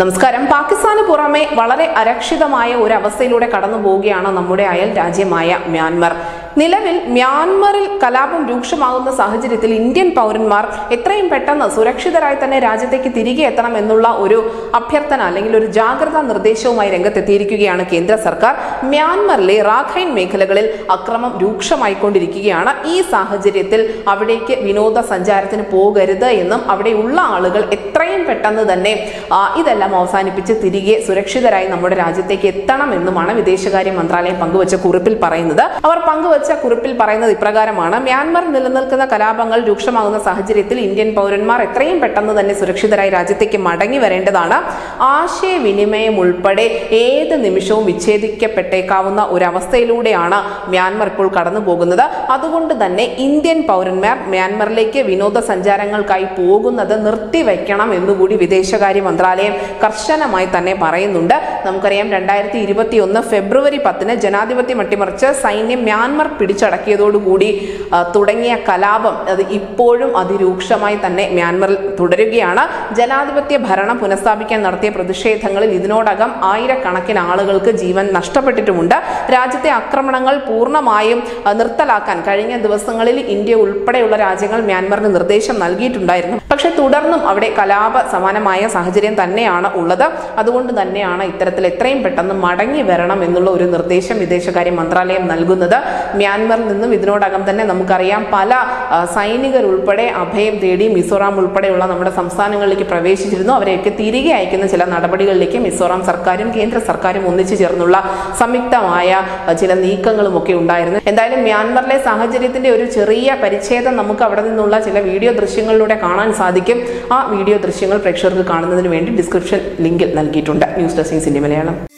നമസ്കാരം പാകിസ്ഥാന് പുറമെ വളരെ അരക്ഷിതമായ ഒരു അവസ്ഥയിലൂടെ കടന്നു പോവുകയാണ് നമ്മുടെ അയൽ രാജ്യമായ മ്യാൻമർ നിലവിൽ മ്യാൻമറിൽ കലാപം രൂക്ഷമാകുന്ന സാഹചര്യത്തിൽ ഇന്ത്യൻ പൗരന്മാർ എത്രയും പെട്ടെന്ന് സുരക്ഷിതരായി തന്നെ രാജ്യത്തേക്ക് തിരികെ എത്തണം എന്നുള്ള ഒരു അഭ്യർത്ഥന അല്ലെങ്കിൽ ഒരു ജാഗ്രതാ നിർദ്ദേശവുമായി രംഗത്തെത്തിയിരിക്കുകയാണ് കേന്ദ്ര സർക്കാർ മ്യാൻമറിലെ റാഖൈൻ മേഖലകളിൽ അക്രമം രൂക്ഷമായിക്കൊണ്ടിരിക്കുകയാണ് ഈ സാഹചര്യത്തിൽ അവിടേക്ക് വിനോദസഞ്ചാരത്തിന് പോകരുത് എന്നും അവിടെയുള്ള ആളുകൾ എത്രയും പെട്ടെന്ന് തന്നെ ആ, ഇതെല്ലാം അവസാനിപ്പിച്ച് തിരികെ സുരക്ഷിതരായി നമ്മുടെ രാജ്യത്തേക്ക് എത്തണമെന്നുമാണ് വിദേശകാര്യ മന്ത്രാലയം പങ്കുവച്ച കുറിപ്പിൽ പറയുന്നത് അവർ പങ്കുവച്ച കുറിപ്പിൽ പറയുന്നത് ഇപ്രകാരമാണ് മ്യാൻമർ നിലനിൽക്കുന്ന കലാപങ്ങൾ രൂക്ഷമാകുന്ന സാഹചര്യത്തിൽ ഇന്ത്യൻ പൗരന്മാർ എത്രയും പെട്ടെന്ന് തന്നെ സുരക്ഷിതരായി രാജ്യത്തേക്ക് മടങ്ങി വരേണ്ടതാണ് ആശയവിനിമയം ഉൾപ്പെടെ ഏത് നിമിഷവും വിച്ഛേദിക്കപ്പെട്ടേക്കാവുന്ന ഒരു അവസ്ഥയിലൂടെയാണ് മ്യാൻമർ ഇപ്പോൾ കടന്നു പോകുന്നത് അതുകൊണ്ട് തന്നെ ഇന്ത്യൻ പൗരന്മാർ മ്യാൻമറിലേക്ക് വിനോദസഞ്ചാരങ്ങൾക്കായി പോകുന്നത് നിർത്തിവെക്കണം എന്നുകൂടി വിദേശകാര്യ മന്ത്രാലയം കർശനമായി തന്നെ പറയുന്നുണ്ട് നമുക്കറിയാം രണ്ടായിരത്തി ഇരുപത്തി ഒന്ന് ഫെബ്രുവരി പത്തിന് ജനാധിപത്യം അട്ടിമറിച്ച് സൈന്യം മ്യാൻമർ പിടിച്ചടക്കിയതോടുകൂടി ആ, തുടങ്ങിയ കലാപം അത് ഇപ്പോഴും അതിരൂക്ഷമായി തന്നെ മ്യാൻമറിൽ തുടരുകയാണ് ജനാധിപത്യ ഭരണം പുനഃസ്ഥാപിക്കാൻ നടത്തിയ പ്രതിഷേധങ്ങളിൽ ഇതിനോടകം ആയിരക്കണക്കിന് ആളുകൾക്ക് ജീവൻ നഷ്ടപ്പെട്ടിട്ടുമുണ്ട് രാജ്യത്തെ ആക്രമണങ്ങൾ പൂർണ്ണമായും ആ, നിർത്തലാക്കാൻ കഴിഞ്ഞ ദിവസങ്ങളിൽ ഇന്ത്യ ഉൾപ്പെടെയുള്ള രാജ്യങ്ങൾ മ്യാൻമറിന് നിർദ്ദേശം നൽകിയിട്ടുണ്ടായിരുന്നു പക്ഷെ തുടർന്നും അവിടെ കലാപ സമാനമായ സാഹചര്യം തന്നെയാണ് ഉള്ളത് അതുകൊണ്ട് തന്നെയാണ് ഇത്തരത്തിൽ എത്രയും പെട്ടെന്ന് മടങ്ങി വരണം എന്നുള്ള ഒരു നിർദ്ദേശം വിദേശകാര്യ മന്ത്രാലയം നൽകുന്നത് മ്യാൻമറിൽ നിന്നും ഇതിനോടകം തന്നെ നമുക്കറിയാം പല ആ, സൈനികർ ഉൾപ്പെടെ അഭയം തേടി മിസോറാം ഉൾപ്പെടെയുള്ള നമ്മുടെ സംസ്ഥാനങ്ങളിലേക്ക് പ്രവേശിച്ചിരുന്നു അവരെയൊക്കെ തിരികെ അയക്കുന്ന ചില നടപടികളിലേക്ക് മിസോറാം സർക്കാരും കേന്ദ്ര സർക്കാരും ഒന്നിച്ചു ചേർന്നുള്ള സംയുക്തമായ ആ, ചില നീക്കങ്ങളും ഒക്കെ ഉണ്ടായിരുന്നു എന്തായാലും മ്യാൻമറിലെ സാഹചര്യത്തിന്റെ ഒരു ചെറിയ പരിച്ഛേദം നമുക്ക് അവിടെ നിന്നുള്ള ചില വീഡിയോ ദൃശ്യങ്ങളിലൂടെ കാണാൻ സാധിക്കും ആ വീഡിയോ ദൃശ്യങ്ങൾ പ്രേക്ഷകർക്ക് കാണുന്നതിന് വേണ്ടി ഡിസ്ക്രിപ്ഷൻ ലിങ്കിൽ നൽകിയിട്ടുണ്ട് ന്യൂസ് ഡെസ്ക് ഇന്ത്യ മലയാളം